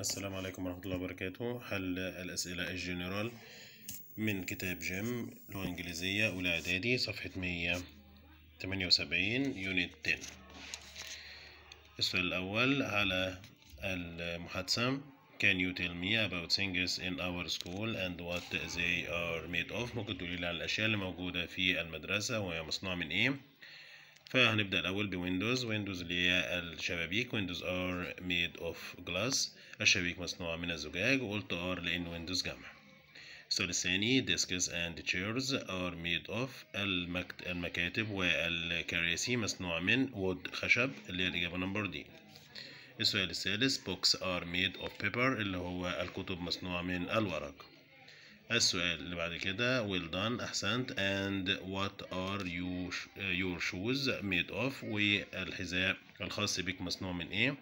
السلام عليكم ورحمة الله وبركاته حل الأسئلة الجنرال من كتاب جيم لغة إنجليزية أولى إعدادي صفحة مية تمانية وسبعين يونت 10 السؤال الأول على المحادثة Can you tell me about things in our school and what they are made of ممكن تقولي لي عن الأشياء اللي موجودة في المدرسة وهي مصنوعة من إيه فهنبدأ الأول بويندوز ويندوز اللي هي الشبابيك ويندوز ار ميد اوف جلاس الشبابيك مصنوعة من الزجاج وقلت ار لأن ويندوز جمع السؤال الثاني desks and chairs are made of المكت... المكاتب والكراسي مصنوعة من wood خشب اللي هي الإجابة نمبر دي السؤال الثالث books are made of paper اللي هو الكتب مصنوعة من الورق السؤال اللي بعد كده well done أحسنت and what are you your shoes made of والحذاء الخاص بك مصنوع من إيه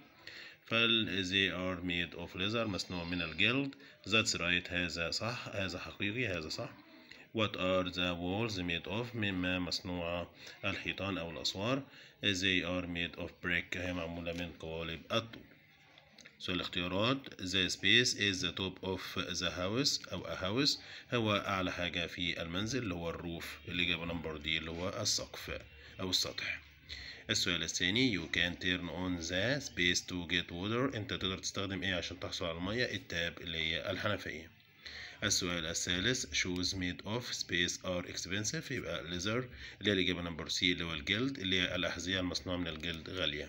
فال they are made of leather مصنوع من الجلد that's right هذا صح هذا حقيقي هذا صح what are the walls made of مما مصنوعة الحيطان أو الأسوار they are made of brick هي معمولة من قوالب الطوب سؤال الاختيارات the space is the top of the house أو a house هو أعلى حاجة في المنزل اللي هو الروف الإجابة نمبر دي اللي هو السقف أو السطح السؤال الثاني you can turn on the space to get water أنت تقدر تستخدم إيه عشان تحصل على المية التاب اللي هي الحنفية السؤال الثالث shoes made of space are expensive يبقى leather اللي هي الإجابة نمبر سي اللي هو الجلد اللي هي الأحذية المصنوعة من الجلد غالية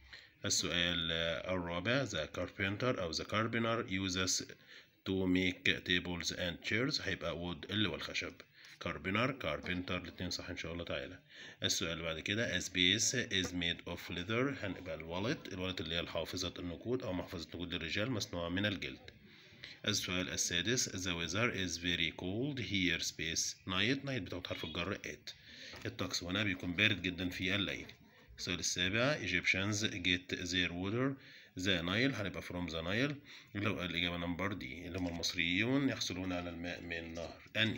السؤال الرابع the carpenter أو the carpenter uses to make tables and chairs هيبقى wood اللي هو الخشب carpenter carpenter الاتنين صح إن شاء الله تعالى السؤال اللي بعد كده a space is made of leather هنبقى الوالت الوالت اللي هي حافظة النقود أو محفظة نقود للرجال مصنوعة من الجلد السؤال السادس the weather is very cold here space night night بتاخد حرف الجر at الطقس هنا بيكون بارد جدا في الليل السؤال السابع Egyptians get their water the Nile هنبقى from the Nile اللي هو الإجابة نمبر دي اللي هم المصريون يحصلون على الماء من نهر النيل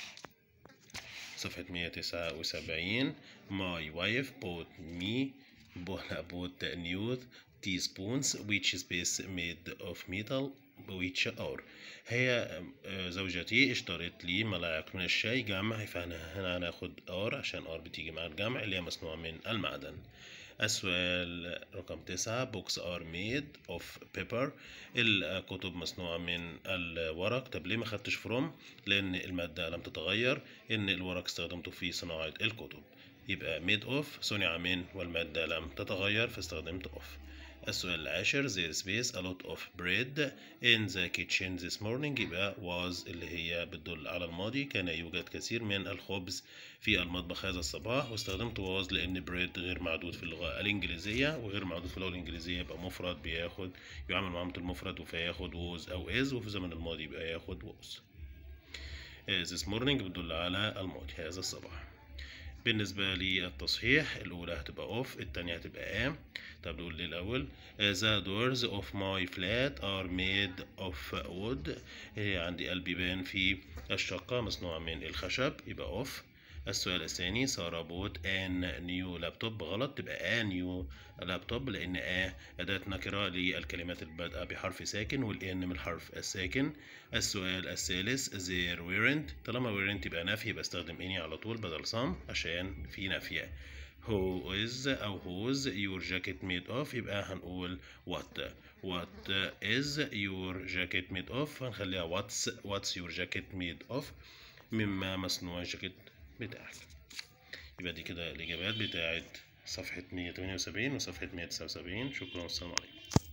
صفحة 179 My wife bought me bought new teaspoons which is made of metal which are هي زوجتي اشترت لي ملاعق من الشاي جمع فهنا هنا هناخد ار عشان ار بتيجي مع الجمع اللي هي مصنوعة من المعدن السؤال رقم تسعة books are made of paper الكتب مصنوعة من الورق طب ليه ما خدتش from لأن المادة لم تتغير إن الورق استخدمته في صناعة الكتب يبقى made of صنع من والمادة لم تتغير فاستخدمت of السؤال العاشر there space a lot of bread in the kitchen this morning يبقى was اللي هي بتدل على الماضي كان يوجد كثير من الخبز في المطبخ هذا الصباح واستخدمت was لأن bread غير معدود في اللغة الإنجليزية وغير معدود في اللغة الإنجليزية يبقى مفرد بياخد يعامل معاملة المفرد فياخد was أو is وفي الزمن الماضي يبقى ياخد was this morning بتدل على الماضي هذا الصباح بالنسبة للتصحيح الأولى هتبقى off التانية هتبقى am طب نقول ليه الأول the doors of my flat are made of wood هي عندي البيبان في الشقة مصنوعة من الخشب يبقى off السؤال الثاني سارة بوت ان نيو لابتوب غلط تبقى ان نيو لابتوب لان ا اداة نكرة للكلمات البادئة بحرف ساكن والان من الحرف الساكن السؤال الثالث زير ويرنت طالما ويرنت يبقى نفي يبقى استخدم اني على طول بدل صم عشان في نافية who is أو whose your jacket made of يبقى هنقول what what is your jacket made of هنخليها what's what's your jacket made of مما مصنوع الجاكيت بتاعك يبقى دي كده الإجابات بتاعت صفحة 178 وصفحة 179 شكرا والسلام عليكم